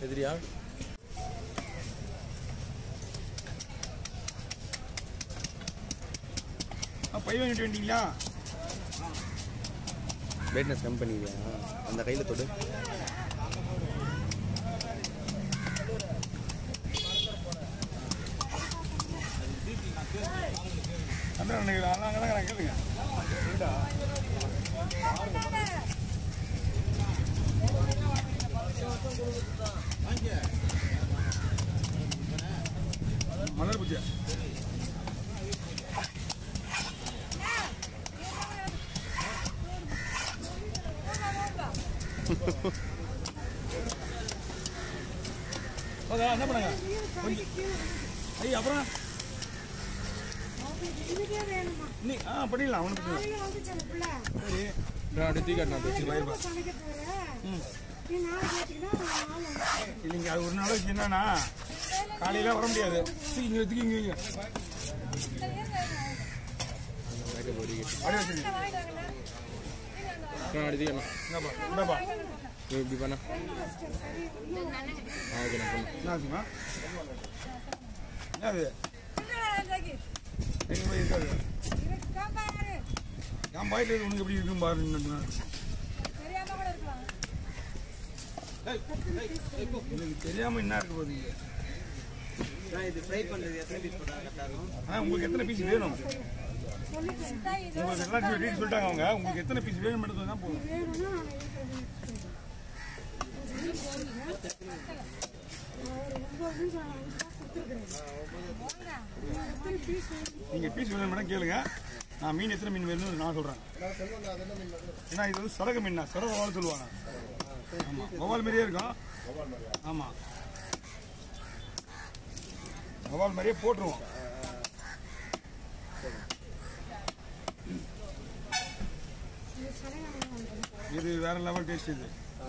எதிரியா பை வாங்கிட்டு வந்துட்டீங்களா பிரைட்னஸ் கம்மி பண்ணிக்கிறியா அந்த கையில் தொடு அந்த நினைக்கிறேன் அதான் கேளுங்க மலர் பூஜை ஓகே என்ன பண்ணுங்க கொஞ்சம் ஐயா அப்புறம் இதுக்கே வேணுமா நீ ஆ பண்ணிடலாம் ஒன்றும் பிரச்சனை நாளைக்கு வந்து சில பிள்ளை சரி நான் அப்படி தூக்கி காட்டினா வச்சு எப்ப சமைக்க போற நீ நாளைக்கு கேட்டீங்கன்னா நாள் வந்து இல்லைங்க அது ஒரு நாளைக்கு என்னன்னா காலையில வர முடியாது தூக்கி இங்கே தூக்கி இங்கே வைங்க. மேக்கப் ஒரு அப்படியே வச்சுருங்க நான் அப்படி தூக்கி இந்தாப்பா இந்தாப்பா நீ இப்படி பண்ண ஆ ஓகே நான் பண்ணேன் என்ன ஆச்சுமா என்ன அது எங்க போய் இருக்காது என் பாயிட்டு உனக்கு எப்படி இருக்கும் பாரு எனக்கு தெரியாம என்ன இருக்கு பாருங்க நான் இது ஃப்ரை பண்ணுறது எத்தனை பீஸ் போட்டால் கரெக்டாக இருக்கும் ஆ உங்களுக்கு எத்தனை பீஸ் வேணும் உங்களுக்கு எல்லாம் டீட்டெயில் சொல்லிட்டாங்க அவங்க உங்களுக்கு எத்தனை பீஸ் வேணும் மட்டும் தான் போதும் வேணும்னா நான் இருக்கிறது ஒரு ஒன்பது நிமிஷம் நான் வந்து கொடுத்துருக்குறேன் எத்தனை பீஸ் வேணும் நீங்க பீஸ் வேணும் மேடம் கேளுங்க நான் மீன் எத்தனை மீன் வேணும்னு நான் சொல்றேன் ஏன்னா இது வந்து சரக மீன் சரக வவால் சொல்லுவாங்க ஆமா வவால் மாதிரியே இருக்கும் ஆமா வவால் மாதிரியே போட்டுருவோம் இது சரியான வாங்குறேன் இது வேற லெவல் டேஸ்ட் இது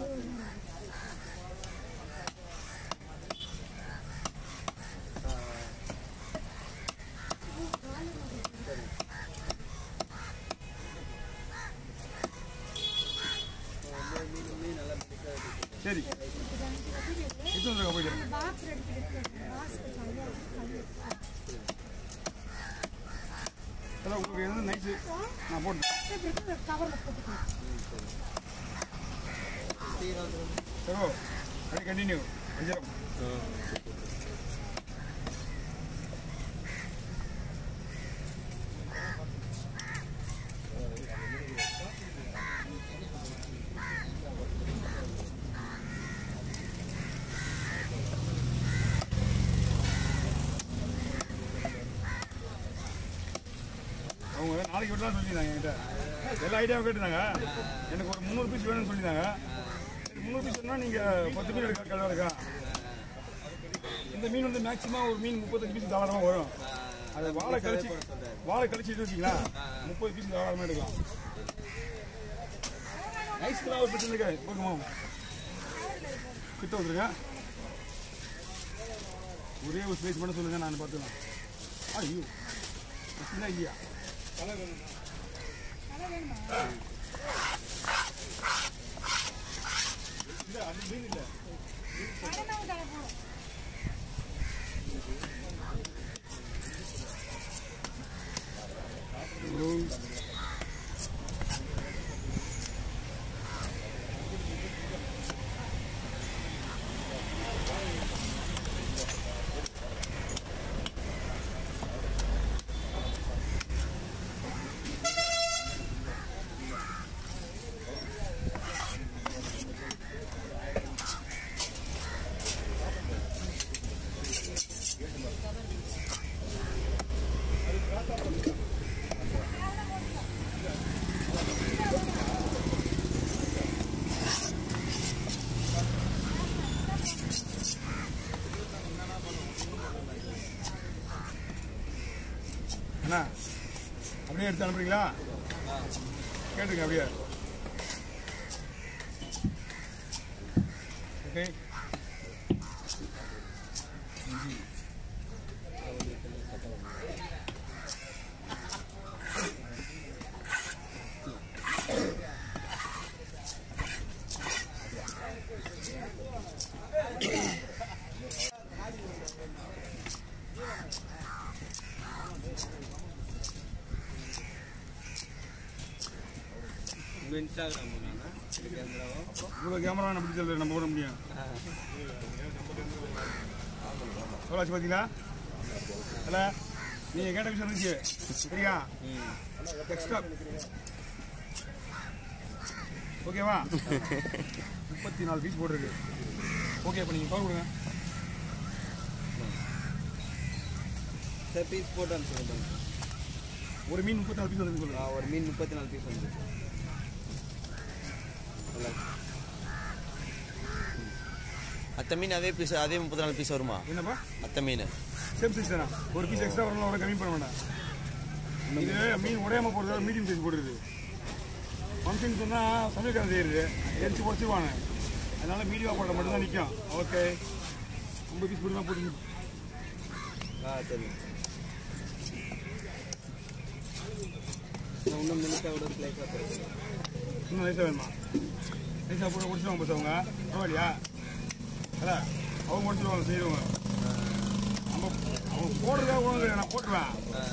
சரி இது வந்து போயிட்டு பாக்ஸ் எடுத்துக்கிட்டு பாக்ஸ் தனியாக அதான் உங்களுக்கு எது நைட்டு நான் போட்டு கவரில் போட்டுக்கணும் சரோ அப்படியே கண்டினியூ வஞ்சிரம் அவங்க நாளைக்கு விடலாம் சொல்லியிருந்தாங்க என்கிட்ட எல்லா ஐடியாவும் கேட்டுருந்தாங்க எனக்கு ஒரு முந்நூறு பீஸ் வேணும்னு சொல்லியிருந்தாங்க சரி, முந்நூறு பீஸ் வேணா நீங்கள் பத்து மீன் எடுக்க கடை இருக்கா இந்த மீன் வந்து மேக்ஸிமம் ஒரு மீன் முப்பத்தஞ்சு பீஸ் தாராளமாக வரும் அதை வாழை கழிச்சு வாழை கழிச்சு வச்சிங்களா முப்பது பீஸ் தாராளமாக எடுக்கலாம் ஐஸ்க்கெல்லாம் ஒரு பிரச்சனை இருக்காது போக்குமா கிட்ட வந்துருங்க ஒரே ஒரு ஸ்பேஸ் பண்ண சொல்லுங்க நான் பார்த்துக்கலாம் ஐயோ இல்லை ஐயா அண்ணா அப்படியே எடுத்து அனுப்புறீங்களா கேட்டுங்க அப்படியே ஓகே இன்ஸ்டாகிராம் பண்ணானா கேமராவும் இவ்வளோ கேமரா நம்ம பிடிச்சி தரல, நம்ம போட முடியும் எவ்வளோ ஆச்சு பார்த்தீங்களா இல்லை நீங்கள் கேட்ட விஷயம் இருந்துச்சு சரியா எக்ஸ்ட்ரா ஓகேவா முப்பத்தி நாலு பீஸ் போட்டிருக்கு ஓகே இப்போ நீங்கள் கால் கொடுங்க சார் பீஸ் போட்டு அனுப்பிச்சுடுங்க ஒரு மீன் முப்பத்தி நாலு பீஸ் வந்து சொல்லுங்க ஒரு மீன் முப்பத்தி நாலு பீஸ் வந்து அத்தை மீன் அதே பீஸ் அதே முப்பத்தி நாலு பீஸ் வருமா என்னப்பா அத்தை மீன் சேம் சைஸ் தானே ஒரு பீஸ் எக்ஸ்ட்ரா வரணும் ஒரு கம்மி பண்ண வேண்டாம் இது மீன் உடையாம போடுறது மீடியம் சைஸ் போடுறது ஃபங்க்ஷன் சொன்னால் சமையல்காரன் செய்யுது எரிச்சு உடச்சிருவாங்க அதனால மீடியம் போட மட்டும் தான் நிற்கும் ஓகே ஐம்பது பீஸ் போட்டு போட்டு ஆ சரி நான் இன்னும் மினிட்டாக விட பிளேஸாக போகிறேன் இன்னும் லைட்டாக வேணுமா லைட்டாக போட்டு உடச்சிடுவாங்க பஸ் அவங்க பரவாயில்லையா அதான் அவங்க உடச்சிடுவாங்க செய்கிறவங்க நம்ம அவங்க போடுறதா உணவு நான் போட்டுருவேன்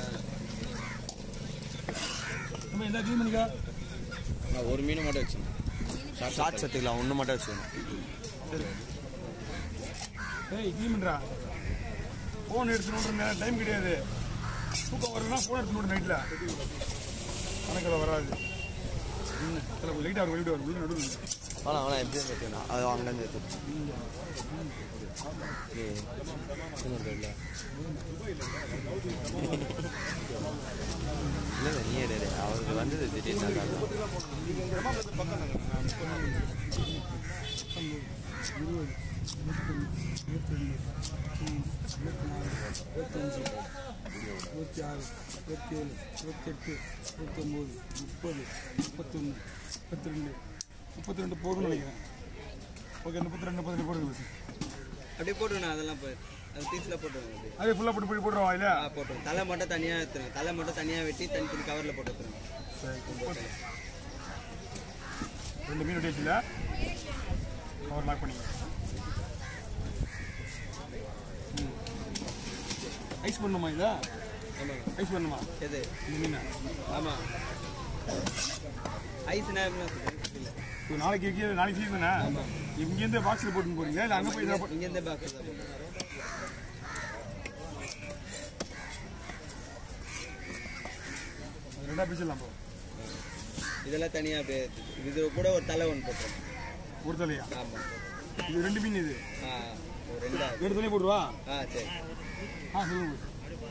நம்ம எந்த க்ளீன் பண்ணிக்கா நான் ஒரு மீன் மட்டும் வச்சுக்கணும் ஷார்ட்ஸ் எடுத்துக்கலாம் ஒன்று மட்டும் வச்சுக்கணும் ஏய் க்ளீன் பண்ணுறா ஃபோன் எடுத்துன்னு டைம் கிடையாது தூக்கம் வருதுன்னா ஃபோன் எடுத்துன்னு நைட்டில் கணக்கில் வராது ம் சில லைட்டாக வரும் லைட்டாக வரும் உள்ள நடுவில் வேணாம் வேணாம் எப்படி எடுத்துக்கணும் அது அங்கேருந்து எடுத்து இல்லை நீ எடு அவருக்கு வந்தது திடீர்னு நல்லா இருக்கும். இருபது இருபத்தொன்று இருபத்தி ரெண்டு இருபத்தி மூணு இருபத்தஞ்சு இருபத்தி ஆறு இருபத்தேழு இருபத்தெட்டு இருபத்தொம்போது முப்பது முப்பத்தொன்று முப்பத்தி ரெண்டு முப்பத்தி ரெண்டு போதும்னு நினைக்கிறேன் ஓகே முப்பத்தி ரெண்டு முப்பத்தி ரெண்டு போடுங்க அப்படியே போட்டுருண்ணா அதெல்லாம் போய் அது பீஸில் போட்டுருங்க அப்படியே அதே ஃபுல்லாக போட்டு போய் போட்டுருவா இல்லையா ஆ போட்டுருங்க தலை மட்டும் தனியாக எடுத்துருங்க தலை மட்டும் தனியாக வெட்டி தனித்தனி கவரில் போட்டு எடுத்துருங்க சரி ரெண்டு மீன் வெட்டியாச்சுல கவர் லாக் பண்ணிங்க ம். ஐஸ் பண்ணுமா இதா ஆமாங்க ஐஸ் பண்ணுமா எது இந்த மீனை ஆமாம் ஐஸ்னா என்ன இல்லை இப்போ நாளைக்கு கீழே நாளைக்கு சீசன் தானே இங்கேருந்து பாக்ஸில் போட்டுன்னு போறீங்க இல்லை அங்கே போய் இதை போட்டு இங்கேருந்தே பாக்ஸ் தான் போட்டுருங்க. ரெண்டா பிடிச்சிடலாம் போ இதெல்லாம் தனியாக அப்படியே எடுத்துட்டு. இது கூட ஒரு தலை ஒன்று போட்டுருங்க ஒரு தலையா ஆமாம் இது ரெண்டு மீன் இது ஆ ஒரு ரெண்டாவது ரெண்டு தலையை போட்டுருவா ஆ சரி ஆ சொல்லுங்க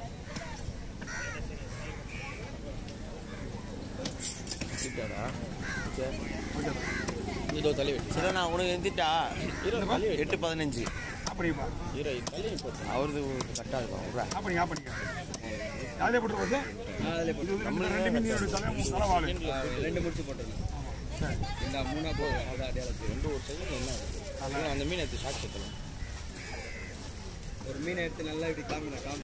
கிட்டாடா ஓகே இதோ தள்ளி வெட்டி சரி நான் உனக்கு எந்திட்டா எட்டு பதினஞ்சு அப்படிப்பா அவரது கரெக்டாக இருக்கும் விட்றா. ஆ பண்ணிங்க ஆ பண்ணிங்க யாரே போட்டுருப்பா சார் ஆ அதில் இது வந்து ரெண்டு ரெண்டு மீன் என்னோட தலை மூணு தலை வாழை போட்டு ரெண்டு முடிச்சு போட்டுருங்க சரி இந்த மூணா போதும் அதான் அடையாளத்துக்கு ரெண்டு ஒரு செகண்ட் என்ன இருக்கு? அந்த மீன் எடுத்து ஷார்ட் எடுத்துக்கலாம் ஒரு மீனை எடுத்து நல்லா இப்படி காமினா காமி